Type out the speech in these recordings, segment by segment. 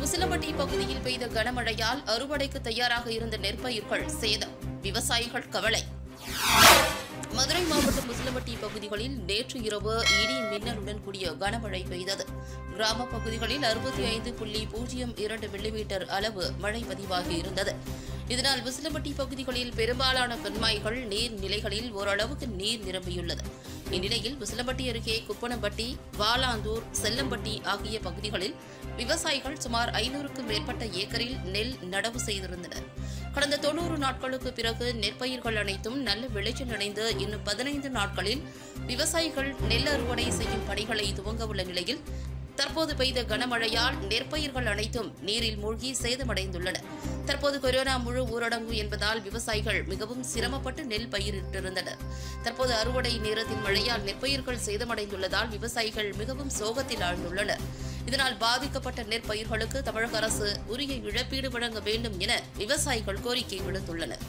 உசிலம்பட்டி பகுதியில் பெய்த கனமழையால் அறுவடைக்கு தயாராக இருந்த நெற்பயிர்கள் சேதம் விவசாயிகள் கவலை மதுரை மாவட்டம் முசிலம்பட்டி பகுதிகளில் நேற்று இரவு இடி மின்னலுடன் கூடிய கனமழை பெய்தது கிராம பகுதிகளில் அறுபத்தி ஐந்து புள்ளி பூஜ்ஜியம் இரண்டு மில்லிமீட்டர் அளவு மழை பதிவாகி இருந்தது இதனால் விசிலம்பட்டி பகுதிகளில் பெரும்பாலான கண்மாய்கள் நீர்நிலைகளில் ஓரளவுக்கு நீர் நிரம்பியுள்ளது இந்நிலையில் விசிலம்பட்டி அருகே குப்பனம்பட்டி வாலாந்தூர் செல்லம்பட்டி ஆகிய பகுதிகளில் விவசாயிகள் சுமார் ஐநூறுக்கும் மேற்பட்ட ஏக்கரில் நெல் நடவு செய்திருந்தனர் கடந்த தொன்னூறு நாட்களுக்கு பிறகு நெற்பயிர்கள் அனைத்தும் நல்ல விளைச்சல் அடைந்து இன்னும் பதினைந்து நாட்களில் விவசாயிகள் நெல் அறுவடை செய்யும் பணிகளை துவங்க உள்ள நிலையில் தற்போது பெய்த கனமழையால் நெற்பயிர்கள் அனைத்தும் நீரில் மூழ்கி சேதமடைந்துள்ளன தற்போது கொரோனா முழு ஊரடங்கு என்பதால் விவசாயிகள் மிகவும் சிரமப்பட்டு நெல் பயிரிட்டிருந்தனர் தற்போது அறுவடை நேரத்தில் மழையால் நெற்பயிர்கள் சேதமடைந்துள்ளதால் விவசாயிகள் மிகவும் சோகத்தில் ஆழ்ந்துள்ளனர் இதனால் பாதிக்கப்பட்ட நெற்பயிர்களுக்கு தமிழக அரசு உரிய இழப்பீடு வழங்க வேண்டும் என விவசாயிகள் கோரிக்கை விடுத்துள்ளனர்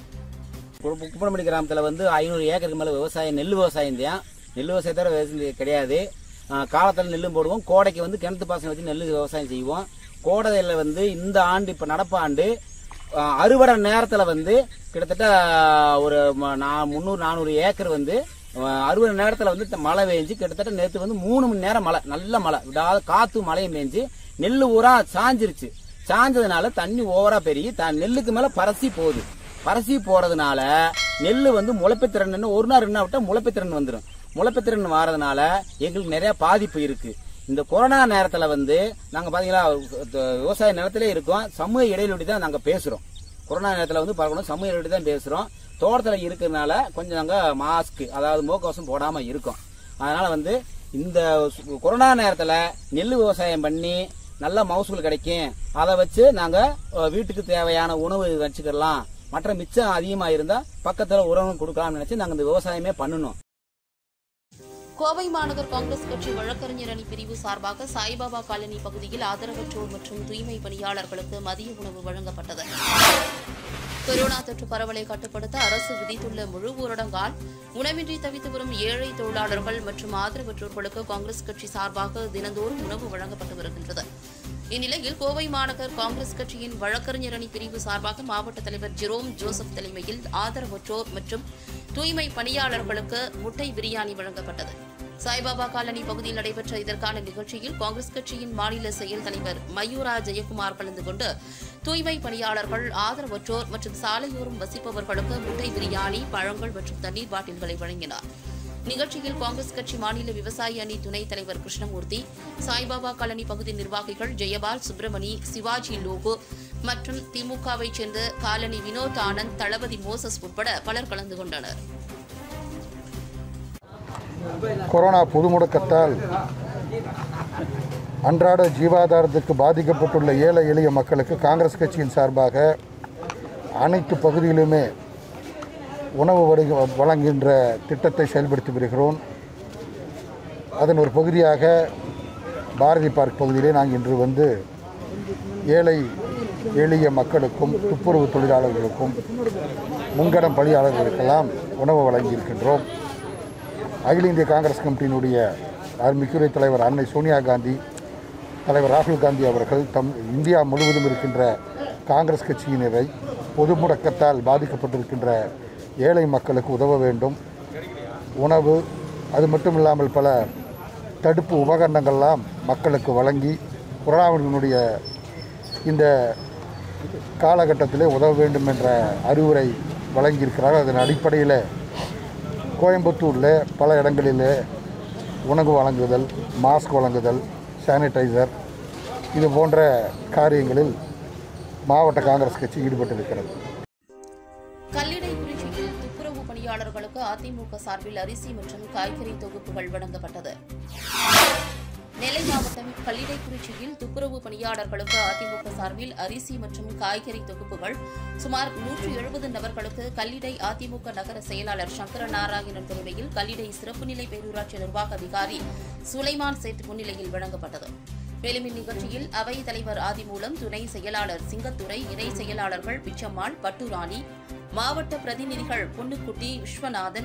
கு- குப்பனம்பட்டி கிராமத்தில் வந்து ஐநூறு ஏக்கருக்கு மேலே விவசாயம் நெல் விவசாயம் தான் நெல் விவசாயம் தவிர விவசாயம் கிடையாது காலத்தில் நெல்லும் போடுவோம் கோடைக்கு வந்து கிணத்து பாசனம் வச்சு நெல் விவசாயம் செய்வோம் கோடையில் வந்து இந்த ஆண்டு இப்போ நடப்பாண்டு ஆ, அறுவடை நேரத்தில் வந்து கிட்டத்தட்ட ஒரு ம- நா- முந்நூறு நானூறு ஏக்கர் வந்து ஆ, அறுவடை நேரத்தில் வந்து த- மழை பெஞ்சு கிட்டத்தட்ட நேற்று வந்து மூணு மணி நேரம் மழை நல்ல மழை விடாத காத்து மழையும் பெஞ்சு நெல் ஊரா சாஞ்சிருச்சு சாஞ்சதுனால தண்ணி ஓவரா பெருகி த- நெல்லுக்கு மேல பரசி போகுது பரசி போறதுனால நெல் வந்து முளைப்புத்திறன் ஒரு நாள் ரெண்டு நாள் விட்டா முளைப்புத்திறன் வந்துடும் முளைப்புத்திறன் வாரதுனால எங்களுக்கு நிறைய பாதிப்பு இருக்கு இந்த கொரோனா நேரத்துல வந்து நாங்க பாத்தீங்களா அஹ் விவசாய நிலத்திலே இருக்கோம் சமூக இடைவெளி தான் நாங்க பேசுறோம் கொரோனா நேரத்துல வந்து பார்க்கணும் சமூக இடைவெளி தான் பேசுறோம் தோட்டத்துல இருக்கிறதுனால கொஞ்சம் நாங்க மாஸ்க் அதாவது முகக்கவசம் போடாம இருக்கோம் அதனால வந்து இந்த சு- கொரோனா நேரத்துல நெல் விவசாயம் பண்ணி நல்ல மகசூல் கிடைக்கும் அதை வச்சு நாங்க அஹ், வீட்டுக்கு தேவையான உணவு வச்சுக்கலாம் மற்ற மிச்சம் அதிகமா இருந்தா பக்கத்துல உணவு கொடுக்கலாம்னு நினைச்சு நாங்க இந்த விவசாயமே பண்ணணும் கோவை மாநகர் காங்கிரஸ் கட்சி வழக்கறிஞர் அணி பிரிவு சார்பாக சாய்பாபா காலனி பகுதியில் ஆதரவற்றோர் மற்றும் தூய்மை பணியாளர்களுக்கு மதிய உணவு வழங்கப்பட்டது கொரோனா தொற்று பரவலை கட்டுப்படுத்த அரசு விதித்துள்ள முழு ஊரடங்கால் உணவின்றி தவித்து வரும் ஏழை தொழிலாளர்கள் மற்றும் ஆதரவற்றோர்களுக்கு காங்கிரஸ் கட்சி சார்பாக தினந்தோறும் உணவு வழங்கப்பட்டு வருகின்றது இந்நிலையில் கோவை மாநகர் காங்கிரஸ் கட்சியின் வழக்கறிஞர் அணி பிரிவு சார்பாக மாவட்ட தலைவர் ஜெரோம் ஜோசப் தலைமையில் ஆதரவற்றோர் மற்றும் தூய்மை பணியாளர்களுக்கு முட்டை பிரியாணி வழங்கப்பட்டது சாய்பாபா காலனி பகுதியில் நடைபெற்ற இதற்கான நிகழ்ச்சியில் காங்கிரஸ் கட்சியின் மாநில செயல் தலைவர் மயூரா ஜெயக்குமார் கலந்து கொண்டு தூய்மை பணியாளர்கள் ஆதரவற்றோர் மற்றும் சாலையோரம் வசிப்பவர்களுக்கு முட்டை பிரியாணி பழங்கள் மற்றும் தண்ணீர் பாட்டில்களை வழங்கினார் நிகழ்ச்சியில் காங்கிரஸ் கட்சி மாநில விவசாய அணி துணைத் தலைவர் கிருஷ்ணமூர்த்தி சாய்பாபா காலனி பகுதி நிர்வாகிகள் ஜெயபால் சுப்பிரமணி சிவாஜி லோகோ மற்றும் திமுகவைச் சேர்ந்த காலனி வினோத் ஆனந்த் தளபதி மோசஸ் உட்பட பலர் கலந்து கொண்டனர் கொரோனா பொது முடக்கத்தால் அன்றாட ஜீவாதாரத்துக்கு பாதிக்கப்பட்டுள்ள ஏழை எளிய மக்களுக்கு காங்கிரஸ் கட்சியின் சார்பாக அனைத்து பகுதியிலுமே உணவு வழங்க வழங்குகின்ற திட்டத்தை செயல்படுத்தி வருகிறோம் அதன் ஒரு பகுதியாக பாரதி பார்க் பகுதியிலே நாங்கள் இன்று வந்து ஏழை எளிய மக்களுக்கும் துப்புரவு தொழிலாளர்களுக்கும் முன்கடம் பணியாளர்களுக்கெல்லாம் உணவு வழங்கியிருக்கின்றோம் அகில இந்திய காங்கிரஸ் கமிட்டியினுடைய அருமிக்குரை தலைவர் அன்னை சோனியா காந்தி தலைவர் ராகுல் காந்தி அவர்கள் தம் இந்தியா முழுவதும் இருக்கின்ற காங்கிரஸ் கட்சியினரை பொது முடக்கத்தால் பாதிக்கப்பட்டிருக்கின்ற ஏழை மக்களுக்கு உதவ வேண்டும் உணவு அது மட்டும் இல்லாமல் பல தடுப்பு உபகரணங்கள்லாம் மக்களுக்கு வழங்கி கொரோனாவினுடைய இந்த காலகட்டத்திலே உதவ வேண்டும் என்ற அறிவுரை வழங்கியிருக்கிறார் அதன் அடிப்படையில் கோயம்புத்தூரில் பல இடங்களில் உணவு வழங்குதல் மாஸ்க் வழங்குதல் சானிடைசர் இது போன்ற காரியங்களில் மாவட்ட காங்கிரஸ் கட்சி ஈடுபட்டிருக்கிறது கல்லிடைக்குறிச்சியில் துப்புரவு பணியாளர்களுக்கு அதிமுக சார்பில் அரிசி மற்றும் காய்கறி தொகுப்புகள் வழங்கப்பட்டது நெல்லை மாவட்டம் கல்லிடைக்குறிச்சியில் துப்புரவு பணியாளர்களுக்கு அதிமுக சார்பில் அரிசி மற்றும் காய்கறி தொகுப்புகள் சுமார் நூற்று எழுபது நபர்களுக்கு கல்லிடை அதிமுக நகர செயலாளர் சங்கர நாராயணன் தலைமையில் கல்லிடை சிறப்பு நிலை பேரூராட்சி நிர்வாக அதிகாரி சுலைமான் சேட் முன்னிலையில் வழங்கப்பட்டது மேலும் இந்நிகழ்ச்சியில் அவை தலைவர் ஆதிமூலம் துணை செயலாளர் சிங்கத்துரை இணை செயலாளர்கள் பிச்சம்மாள் பட்டுராணி மாவட்ட பிரதிநிதிகள் பொன்னுக்குட்டி விஸ்வநாதன்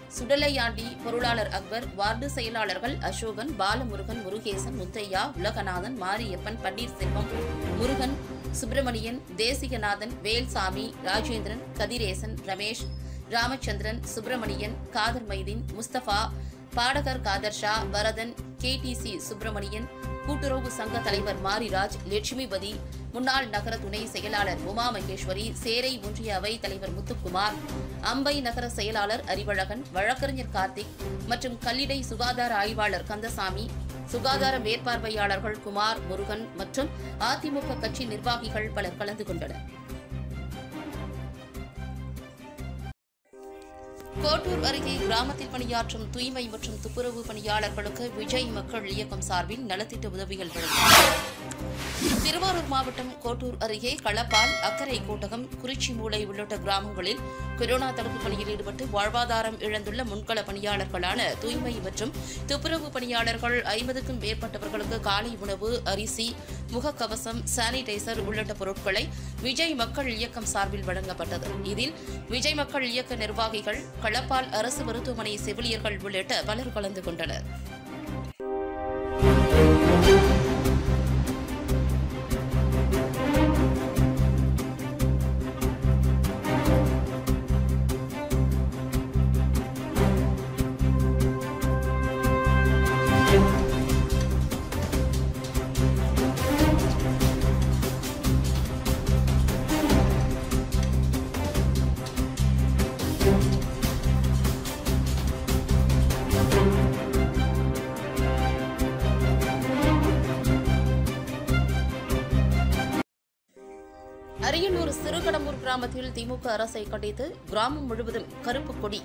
சுடலையாண்டி பொருளாளர் அக்பர் வார்டு செயலாளர்கள் அசோகன் பாலமுருகன் முருகேசன் முத்தையா உலகநாதன் மாரியப்பன் பன்னீர்செல்வம் முருகன் சுப்பிரமணியன் தேசிகநாதன் வேல்சாமி ராஜேந்திரன் கதிரேசன் ரமேஷ் ராமச்சந்திரன் சுப்பிரமணியன் காதர் மைதீன் முஸ்தபா பாடகர் காதர் ஷா வரதன் கேடிசி சுப்பிரமணியன் கூட்டுறவு சங்க தலைவர் மாரிராஜ் லட்சுமிபதி முன்னாள் நகர துணை செயலாளர் உமா மகேஸ்வரி சேரை ஒன்றிய அவை தலைவர் முத்துக்குமார் அம்பை நகர செயலாளர் அறிவழகன் வழக்கறிஞர் கார்த்திக் மற்றும் கல்லிடை சுகாதார ஆய்வாளர் கந்தசாமி சுகாதார மேற்பார்வையாளர்கள் குமார் முருகன் மற்றும் அதிமுக கட்சி நிர்வாகிகள் பலர் கலந்து கொண்டனர் கோட்டூர் அருகே கிராமத்தில் பணியாற்றும் தூய்மை மற்றும் துப்புரவு பணியாளர்களுக்கு விஜய் மக்கள் இயக்கம் சார்பில் நலத்திட்ட உதவிகள் வழங்கினார் திருவாரூர் மாவட்டம் கோட்டூர் அருகே களப்பால் அக்கரை கோட்டகம் குறிச்சி மூளை உள்ளிட்ட கிராமங்களில் கொரோனா தடுப்பு பணியில் ஈடுபட்டு வாழ்வாதாரம் இழந்துள்ள முன்கள பணியாளர்களான தூய்மை மற்றும் துப்புரவு பணியாளர்கள் ஐம்பதுக்கும் மேற்பட்டவர்களுக்கு காலை உணவு அரிசி முகக்கவசம் சானிடைசர் உள்ளிட்ட பொருட்களை விஜய் மக்கள் இயக்கம் சார்பில் வழங்கப்பட்டது இதில் விஜய் மக்கள் இயக்க நிர்வாகிகள் களப்பால் அரசு மருத்துவமனை செவிலியர்கள் உள்ளிட்ட பலர் கலந்து கொண்டனர் அரியலூர் சிறுகடம்பூர் கிராமத்தில் திமுக அரசை கண்டித்து கிராமம் முழுவதும் கருப்பு கொடி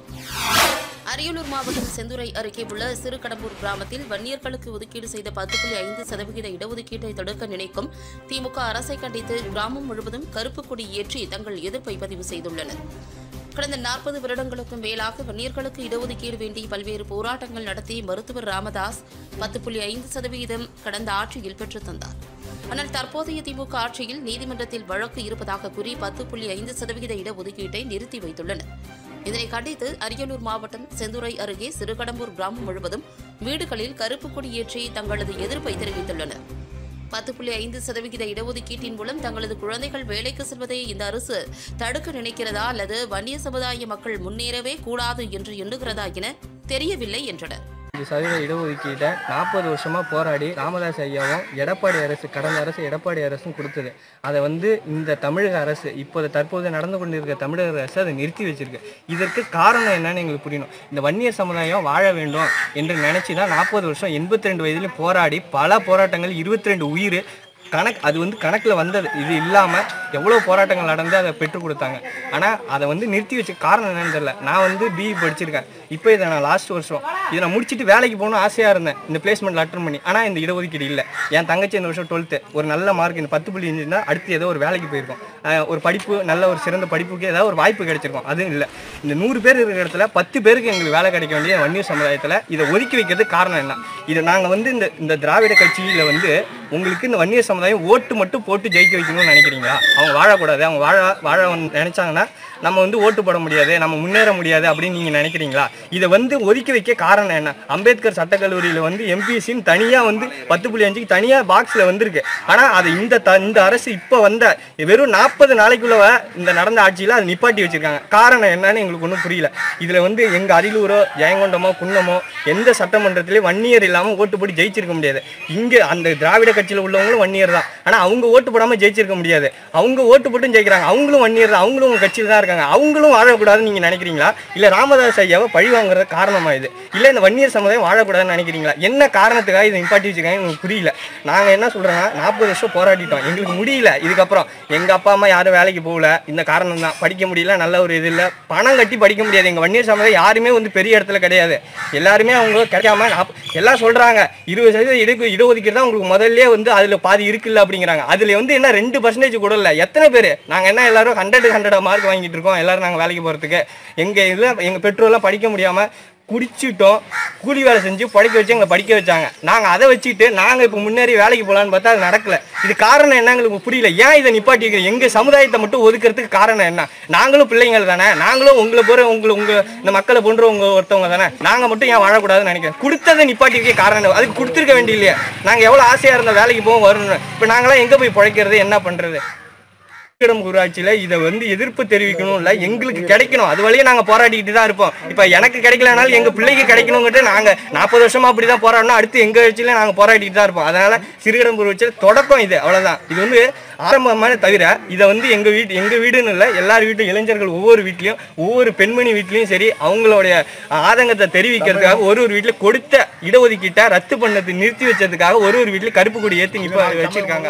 அரியலூர் மாவட்டம் செந்துறை அருகே உள்ள சிறுகடம்பூர் கிராமத்தில் வன்னியர்களுக்கு ஒதுக்கீடு செய்த பத்து புள்ளி ஐந்து சதவிகித இடஒதுக்கீட்டை தடுக்க நினைக்கும் திமுக அரசை கண்டித்து கிராமம் முழுவதும் கருப்பு கொடி ஏற்றி தங்கள் எதிர்ப்பை பதிவு செய்துள்ளனர் கடந்த நாற்பது வருடங்களுக்கும் மேலாக வன்னியர்களுக்கு இடஒதுக்கீடு வேண்டி பல்வேறு போராட்டங்கள் நடத்தி மருத்துவர் ராமதாஸ் பத்து புள்ளி ஐந்து சதவீதம் கடந்த ஆட்சியில் பெற்றுத் தந்தார் ஆனால் தற்போதைய திமுக ஆட்சியில் நீதிமன்றத்தில் வழக்கு இருப்பதாக கூறி பத்து புள்ளி ஐந்து சதவிகித இடஒதுக்கீட்டை நிறுத்தி வைத்துள்ளனர் இதனை கண்டித்து அரியலூர் மாவட்டம் செந்துறை அருகே சிறுகடம்பூர் கிராமம் முழுவதும் வீடுகளில் கருப்பு கொடி ஏற்றி தங்களது எதிர்ப்பை தெரிவித்துள்ளனர் பத்து புள்ளி ஐந்து சதவிகித இடஒதுக்கீட்டின் மூலம் தங்களது குழந்தைகள் வேலைக்கு செல்வதை இந்த அரசு தடுக்க நினைக்கிறதா அல்லது வன்னிய சமுதாய மக்கள் முன்னேறவே கூடாது என்று எண்ணுகிறதா என தெரியவில்லை என்றனர் அஞ்சு சதவீத இடஒதுக்கீட்டை நாற்பது வருஷமாக போராடி ராமதாஸ் ஐயாவும் எடப்பாடி அரசு கடந்த அரசு எடப்பாடி அரசும் கொடுத்தது அதை வந்து இந்த தமிழக அரசு இப்போது தற்போது நடந்து கொண்டிருக்கிற தமிழக அரசு அதை நிறுத்தி வச்சிருக்கு இதற்கு காரணம் என்னன்னு எங்களுக்கு புரியணும் இந்த வன்னியர் சமுதாயம் வாழ வேண்டும் என்று நினச்சி தான் நாற்பது வருஷம் எண்பத்தி ரெண்டு வயதிலும் போராடி பல போராட்டங்கள் இருபத்தி ரெண்டு உயிர் கணக்கு அது வந்து கணக்கில் வந்தது இது இல்லாமல் எவ்வளோ போராட்டங்கள் நடந்து அதை பெற்றுக் கொடுத்தாங்க ஆனால் அதை வந்து நிறுத்தி வச்ச காரணம் என்னன்னு தெரியல நான் வந்து பிஇ படிச்சிருக்கேன் இப்போ இதை நான் லாஸ்ட் வருஷம் இதை நான் முடிச்சுட்டு வேலைக்கு போகணும் ஆசையாக இருந்தேன் இந்த பிளேஸ்மெண்ட்டில் அட்டன் பண்ணி ஆனால் இந்த இடஒதுக்கீடு இல்லை என் தங்கச்சி இந்த வருஷம் டுவெல்த்து ஒரு நல்ல மார்க் இந்த பத்து புள்ளி இருந்துச்சுன்னா அடுத்து ஏதோ ஒரு வேலைக்கு போயிருக்கோம் அஹ் ஒரு படிப்பு நல்ல ஒரு சிறந்த படிப்புக்கு ஏதாவது ஒரு வாய்ப்பு கிடைச்சிருக்கும் அதுவும் இல்லை இந்த நூறு பேர் இருக்கிற இடத்துல பத்து பேருக்கு எங்களுக்கு வேலை கிடைக்க வேண்டிய வன்னியர் சமுதாயத்தில் இதை ஒதுக்கி வைக்கிறதுக்கு காரணம் என்ன இதை நாங்கள் வந்து இந்த இந்த திராவிட கட்சியில் வந்து உங்களுக்கு இந்த வன்னியர் சமுதாயம் ஓட்டு மட்டும் போட்டு ஜெயிக்க வைக்கணும்னு நினைக்கிறீங்களா அவங்க வாழக்கூடாது அவங்க வாழ வாழ வந்து நினைச்சாங்கன்னா நம்ம வந்து ஓட்டு போட முடியாது நம்ம முன்னேற முடியாது அப்படின்னு நீங்கள் நினைக்கிறீங்களா இதை வந்து ஒதுக்கி வைக்க காரணம் என்ன அம்பேத்கர் சட்டக்கல்லூரியில் வந்து எம்பிசின்னு தனியாக வந்து பத்து புள்ளி அஞ்சுக்கு தனியாக பாக்ஸில் வந்திருக்கு ஆனால் அது இந்த த இந்த அரசு இப்போ வந்த வெறும் நாற்பது நாளைக்குள்ள இந்த நடந்த ஆட்சியில் அதை நிப்பாட்டி வச்சிருக்காங்க காரணம் என்னன்னு எங்களுக்கு ஒன்றும் புரியல இதில் வந்து எங்கள் அரியலூரோ ஜெயங்கொண்டமோ குன்னமோ எந்த சட்டமன்றத்திலையும் வன்னியர் இல்லாமல் ஓட்டு போட்டு ஜெயிச்சிருக்க முடியாது இங்கே அந்த திராவிட கட்சியில் உள்ளவங்களும் வன்னியர் தான் ஆனால் அவங்க ஓட்டு போடாமல் ஜெயிச்சிருக்க முடியாது அவங்க ஓட்டு போட்டும் ஜெயிக்கிறாங்க அவங்களும் வன்னியர் தான் அவங்களும் உங்கள் கட்சியில் தான் இருக்காங்க அவங்களும் வாழக்கூடாதுன்னு நீங்கள் நினைக்கிறீங்களா இல்லை ராமதாஸ் ஐயாவை பழி வாங்குறது காரணமா இது இல்லை இந்த வன்னியர் சமுதாயம் வாழக்கூடாதுன்னு நினைக்கிறீங்களா என்ன காரணத்துக்காக இதை நிப்பாட்டி வச்சுருக்காங்க எங்களுக்கு புரியல நாங்கள் என்ன சொல்கிறோன்னா நாற்பது வருஷம் போராடிட்டோம் எங்களுக்கு முடியல இதுக்கப்புறம் எங்கள் அப்பா அம்மா யாரும் வேலைக்கு போகல இந்த காரணம் தான் படிக்க முடியல நல்ல ஒரு இது இல்லை பணம் கட்டி படிக்க முடியாது எங்கள் வன்னியர் சமுதாயம் யாருமே வந்து பெரிய இடத்துல கிடையாது எல்லாருமே அவங்க கிடைக்காம நாப்ப- எல்லாம் சொல்கிறாங்க இருபது சதவீதம் இடு இடஒதுக்கீடு தான் உங்களுக்கு முதல்ல வந்து அதில் பாதி இருக்குல்ல அப்படிங்கிறாங்க அதில் வந்து என்ன ரெண்டு பர்சன்டேஜ் கூட இல்லை எத்தனை பேர் நாங்கள் என்ன எல்லாரும் ஹண்ட்ரட் ஹண்ட்ரட் மார்க் வாங்கிட்டு இருக்கோம் எல்லாரும் நாங்கள் வேலைக்கு போகிறதுக்கு எங்கள் இதில் எங்கள் பெற்றோர்லாம் படிக்க முடியாமல் குடிச்சிட்டோம் கூலி வேலை செஞ்சு படிக்க வச்சு எங்களை படிக்க வச்சாங்க நாங்கள் அதை வச்சுட்டு நாங்கள் இப்போ முன்னேறி வேலைக்கு போகலான்னு பார்த்தா அது நடக்கல இது காரணம் என்ன எங்களுக்கு புரியல ஏன் இதை நிப்பாட்டி வைக்கிறீங்க? எங்க சமுதாயத்தை மட்டும் ஒதுக்கிறதுக்கு காரணம் என்ன நாங்களும் பிள்ளைங்கள் தானே நாங்களும் உங்களை போற உங்களை உங்க இந்த மக்களை போன்ற உங்க ஒருத்தவங்க தானே நாங்கள் மட்டும் ஏன் வாழக்கூடாதுன்னு நினைக்கிறேன் கொடுத்ததை நிப்பாட்டி வைக்க காரணம் என்ன? அதுக்கு கொடுத்துருக்க வேண்டிய இல்லையா நாங்கள் எவ்வளோ ஆசையாக இருந்த வேலைக்கு போவோம் வரணும் இப்போ நாங்களாம் எங்கே போய் பிழைக்கிறது என்ன பண்ணுறது இடம் ஊராட்சியில இதை வந்து எதிர்ப்பு தெரிவிக்கணும் இல்ல எங்களுக்கு கிடைக்கணும் அது வழியே நாங்க போராடிக்கிட்டு தான் இருப்போம் இப்ப எனக்கு கிடைக்கலனாலும் எங்க பிள்ளைக்கு கிடைக்கணுங்கிட்டு நாங்க நாற்பது வருஷமா அப்படிதான் போராடணும் அடுத்து எங்க வச்சுல நாங்க போராடிட்டு தான் இருப்போம் அதனால சிறுகிடம் ஊராட்சியில் தொடக்கம் இது அவ்வளவுதான் இது வந்து ஆரம்பமான தவிர இதை வந்து எங்க வீட்டு எங்க வீடுன்னு இல்லை எல்லார் வீட்டு இளைஞர்கள் ஒவ்வொரு வீட்லயும் ஒவ்வொரு பெண்மணி வீட்லயும் சரி அவங்களுடைய ஆதங்கத்தை தெரிவிக்கிறதுக்காக ஒரு ஒரு வீட்டுல கொடுத்த இடஒதுக்கீட்டை ரத்து பண்ணது நிறுத்தி வச்சதுக்காக ஒரு ஒரு வீட்லயும் கருப்பு கொடி ஏத்தி இப்ப வச்சிருக்காங்க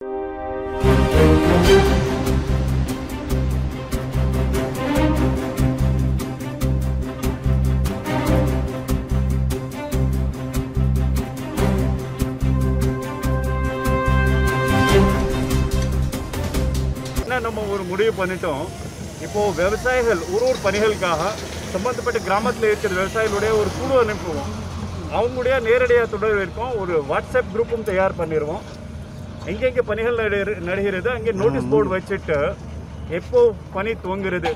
என்ன நம்ம ஒரு முடிவு பண்ணிட்டோம் இப்போ விவசாயிகள் ஒரு ஒரு பணிகளுக்காக சம்பந்தப்பட்ட கிராமத்தில் இருக்கிற விவசாயிகளுடைய ஒரு குழு அனுப்புவோம் அவங்களுடைய நேரடியாக தொடர்பு இருக்கும் ஒரு வாட்ஸ்அப் குரூப்பும் தயார் பண்ணிடுவோம் எங்கெங்கே பணிகள் நடைகிற- நடக்கிறது அங்கே நோட்டீஸ் போர்டு வச்சுட்டு எப்போ பணி துவங்குறது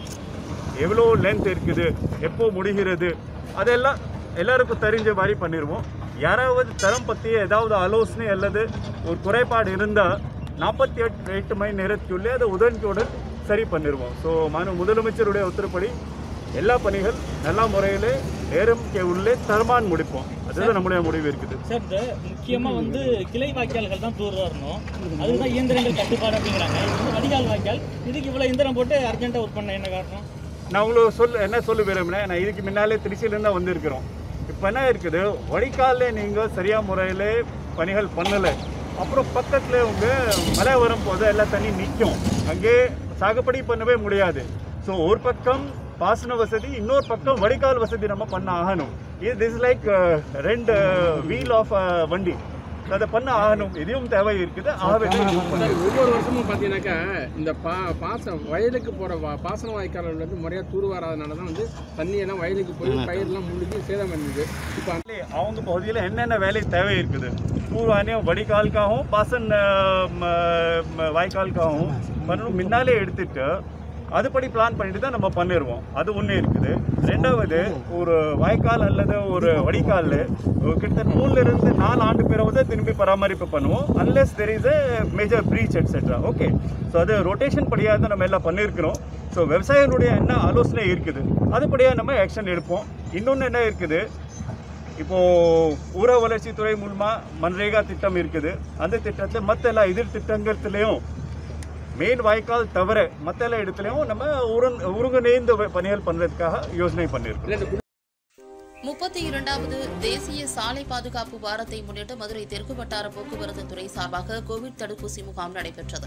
எவ்வளோ லென்த் இருக்குது எப்போ முடிகிறது அதெல்லாம் எல்லாருக்கும் தெரிஞ்ச மாதிரி பண்ணிடுவோம் யாராவது தரம் பற்றி ஏதாவது ஆலோசனை அல்லது ஒரு குறைபாடு இருந்தால் நாற்பத்தி எட்டு எட்டு மணி நேரத்துக்குள்ளே அதை உடனுக்குடன் சரி பண்ணிடுவோம் ஸோ மாநில முதலமைச்சருடைய உத்தரப்படி எல்லா பணிகள் நல்ல முறையில் நேரம்க்கு உள்ளே தரமான் முடிப்போம் அதுதான் நம்முடைய முடிவு இருக்குது சார் இந்த முக்கியமா வந்து கிளை வாய்க்கால்கள் தான் தூர் வரணும் அதுதான் இயந்திரங்கள் கட்டுப்பாடு அப்படிங்கிறாங்க இது வந்து வடிகால் வாய்க்கால் இதுக்கு இவ்வளவு இயந்திரம் போட்டு அர்ஜென்ட்டா ஒர்க் பண்ண என்ன காரணம் நான் உங்களுக்கு சொல்ல என்ன சொல்ல விரும்பினேன் நான் இதுக்கு முன்னாலே திருச்சியிலேருந்து தான் வந்திருக்கிறோம் இப்போ என்ன இருக்குது வடிகாலில் நீங்கள் சரியாக முறையில் பணிகள் பண்ணலை அப்புறம் பக்கத்தில் உங்கள் மழை வரும்போது எல்லாம் தண்ணி நிற்கும் அங்கே சாகுபடி பண்ணவே முடியாது ஸோ ஒரு பக்கம் பாசன வசதி இன்னொரு பக்கம் வடிகால் வசதி நம்ம பண்ண ஆகணும் இது திஸ் லைக் ரெண்டு வீல் ஆஃப் வண்டி அதை பண்ண ஆகணும் இதையும் தேவை இருக்குது ஆகவே தான் இது பண்ணுறோம். ஒவ்வொரு வருஷமும் பார்த்தீங்கன்னாக்கா இந்த பா பாச வயலுக்கு போகிற வா பாசன வாய்க்கால்கள் வந்து முறையாக தூர் வராதனால தான் வந்து தண்ணியெல்லாம் வயலுக்கு போய் பயிரெல்லாம் முழுகி சேதம் பண்ணுது இப்போ இல்லை, அவங்க பகுதியில் என்னென்ன வேலை தேவை இருக்குது பூர்வானியம் வடிகால்காகவும் பாசன் அஹ், ம- ம- வாய்க்கால்காகவும் பண்ணணும் முன்னாலே எடுத்துட்டு அதுபடி பிளான் பண்ணிட்டு தான் நம்ம பண்ணிடுவோம் அது ஒன்று இருக்குது ரெண்டாவது ஒரு வாய்க்கால் அல்லது ஒரு வடிகால் கிட்டத்தட்ட மூணுல இருந்து நாலு ஆண்டு பிறகு தான் திரும்பி பராமரிப்பு பண்ணுவோம் unless there is a major breach etcetera okay so அது ரொட்டேஷன் படியாக தான் நம்ம எல்லாம் பண்ணியிருக்கிறோம் ஸோ விவசாயிகளுடைய என்ன ஆலோசனை இருக்குது அதுபடியாக நம்ம ஆக்ஷன் எடுப்போம் இன்னொன்று என்ன இருக்குது இப்போ ஊர வளர்ச்சித்துறை மூலமா மன்ரேகா திட்டம் இருக்குது அந்த திட்டத்தில் மற்ற எல்லா எதிர் திட்டங்கள்லையும் மெயின் வாய்க்கால் தவிர மற்ற எல்லா இடத்துலையும் நம்ம உருங் ஒருங்கிணைந்த பணிகள் பண்ணுறதுக்காக யோசனை பண்ணியிருக்கோம் முப்பத்தி இரண்டாவது தேசிய சாலை பாதுகாப்பு வாரத்தை முன்னிட்டு மதுரை தெற்கு வட்டார போக்குவரத்து துறை சார்பாக கோவிட் தடுப்பூசி முகாம் நடைபெற்றது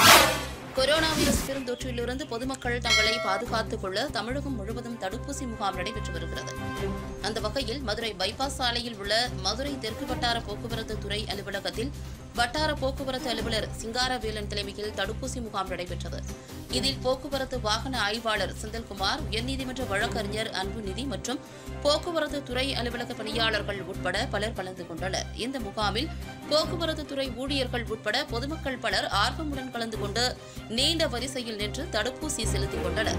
கொரோனா வைரஸ் பெருந்தொற்றிலிருந்து பொதுமக்கள் தங்களை பாதுகாத்துக் கொள்ள தமிழகம் முழுவதும் தடுப்பூசி முகாம் நடைபெற்று வருகிறது அந்த வகையில் மதுரை பைபாஸ் சாலையில் உள்ள மதுரை தெற்கு வட்டார போக்குவரத்து துறை அலுவலகத்தில் வட்டார போக்குவரத்து அலுவலர் சிங்காரவேலன் தலைமையில் தடுப்பூசி முகாம் நடைபெற்றது இதில் போக்குவரத்து வாகன ஆய்வாளர் செந்தில்குமார் உயர்நீதிமன்ற வழக்கறிஞர் அன்புநிதி மற்றும் போக்குவரத்து துறை அலுவலக பணியாளர்கள் உட்பட பலர் கலந்து கொண்டனர் இந்த முகாமில் போக்குவரத்து துறை ஊழியர்கள் உட்பட பொதுமக்கள் பலர் ஆர்வமுடன் கலந்து கொண்டு நீண்ட வரிசையில் நின்று தடுப்பூசி செலுத்திக் கொண்டனர்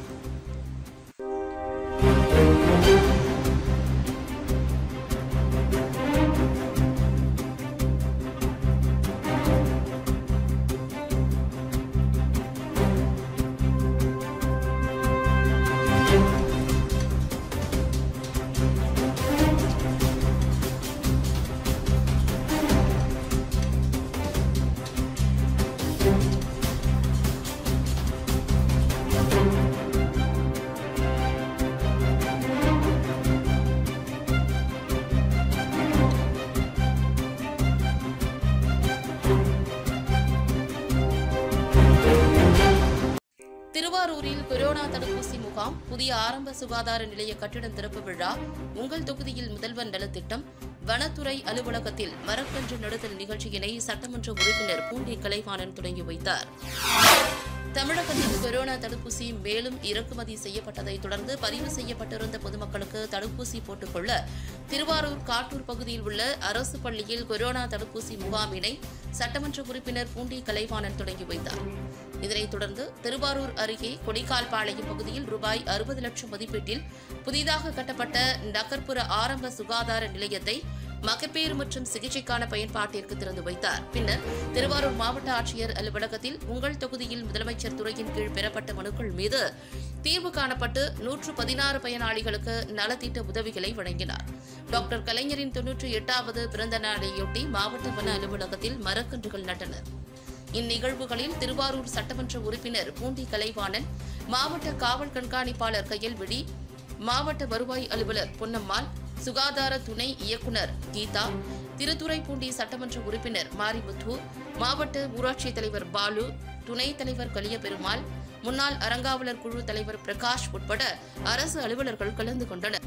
திருவாரூரில் கொரோனா தடுப்பூசி முகாம் புதிய ஆரம்ப சுகாதார நிலைய கட்டிடம் திறப்பு விழா உங்கள் தொகுதியில் முதல்வர் நலத்திட்டம் வனத்துறை அலுவலகத்தில் மரக்கன்று நடுதல் நிகழ்ச்சியினை சட்டமன்ற உறுப்பினர் பூண்டி கலைவாணன் தொடங்கி வைத்தார் தமிழகத்தில் கொரோனா தடுப்பூசி மேலும் இறக்குமதி செய்யப்பட்டதை தொடர்ந்து பதிவு செய்யப்பட்டிருந்த பொதுமக்களுக்கு தடுப்பூசி போட்டுக்கொள்ள திருவாரூர் காட்டூர் பகுதியில் உள்ள அரசு பள்ளியில் கொரோனா தடுப்பூசி முகாமினை சட்டமன்ற உறுப்பினர் பூண்டி கலைவாணன் தொடங்கி வைத்தார் இதனைத் தொடர்ந்து திருவாரூர் அருகே கொடிக்கால்பாளையம் பகுதியில் ரூபாய் அறுபது லட்சம் மதிப்பீட்டில் புதிதாக கட்டப்பட்ட நகர்ப்புற ஆரம்ப சுகாதார நிலையத்தை மகப்பேறு மற்றும் சிகிச்சைக்கான பயன்பாட்டிற்கு திறந்து வைத்தார் பின்னர் திருவாரூர் மாவட்ட ஆட்சியர் அலுவலகத்தில் உங்கள் தொகுதியில் முதலமைச்சர் துறையின் கீழ் பெறப்பட்ட மனுக்கள் மீது தீர்வு காணப்பட்டு நூற்று பதினாறு பயனாளிகளுக்கு நலத்திட்ட உதவிகளை வழங்கினார் டாக்டர் கலைஞரின் தொன்னூற்றி எட்டாவது பிறந்த நாளையொட்டி மாவட்ட வன அலுவலகத்தில் மரக்கன்றுகள் நட்டனர் இந்நிகழ்வுகளில் திருவாரூர் சட்டமன்ற உறுப்பினர் பூண்டி கலைவாணன் மாவட்ட காவல் கண்காணிப்பாளர் கையல்விழி மாவட்ட வருவாய் அலுவலர் பொன்னம்மாள் சுகாதார துணை இயக்குனர் கீதா திருத்துறைப்பூண்டி சட்டமன்ற உறுப்பினர் மாரிமுத்து மாவட்ட ஊராட்சித் தலைவர் பாலு துணைத் தலைவர் கலியபெருமாள் முன்னாள் அறங்காவலர் குழு தலைவர் பிரகாஷ் உட்பட அரசு அலுவலர்கள் கலந்து கொண்டனர்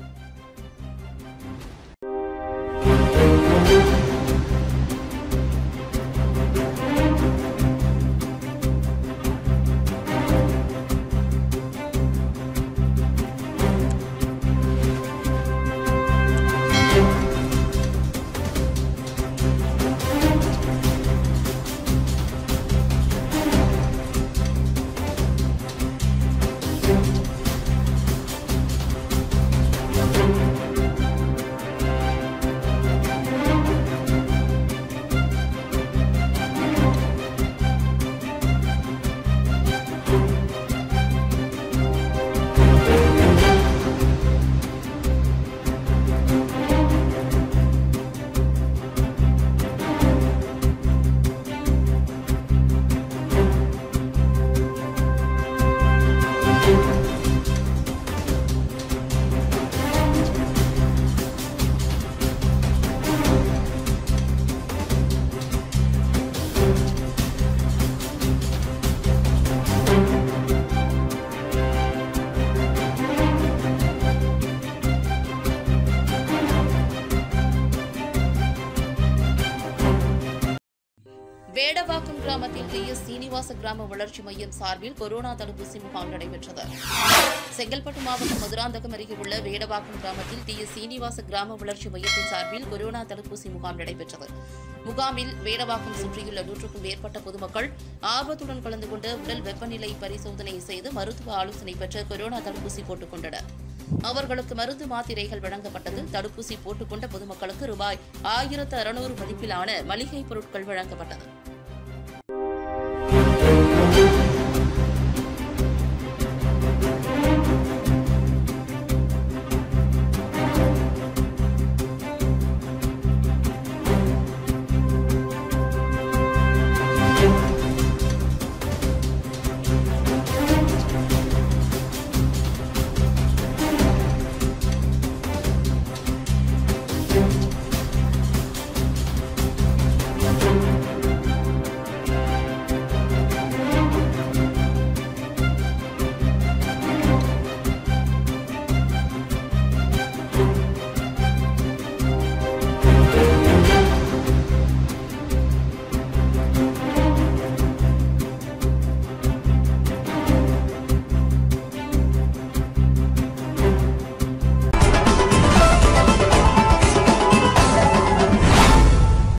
வேடவாக்கம் கிராமத்தில் டி எஸ் சீனிவாச கிராம வளர்ச்சி மையம் சார்பில் கொரோனா தடுப்பூசி முகாம் நடைபெற்றது செங்கல்பட்டு மாவட்டம் மதுராந்தகம் அருகே உள்ள வேடவாக்கம் கிராமத்தில் டி எஸ் சீனிவாச கிராம வளர்ச்சி மையத்தின் சார்பில் கொரோனா தடுப்பூசி முகாம் நடைபெற்றது முகாமில் வேடவாக்கம் சுற்றியுள்ள நூற்றுக்கும் மேற்பட்ட பொதுமக்கள் ஆர்வத்துடன் கலந்து கொண்டு உடல் வெப்பநிலை பரிசோதனை செய்து மருத்துவ ஆலோசனை பெற்று கொரோனா தடுப்பூசி போட்டுக் கொண்டனர் அவர்களுக்கு மருந்து மாத்திரைகள் வழங்கப்பட்டது தடுப்பூசி போட்டுக்கொண்ட பொதுமக்களுக்கு ரூபாய் ஆயிரத்து அறுநூறு மதிப்பிலான மளிகை பொருட்கள் வழங்கப்பட்டது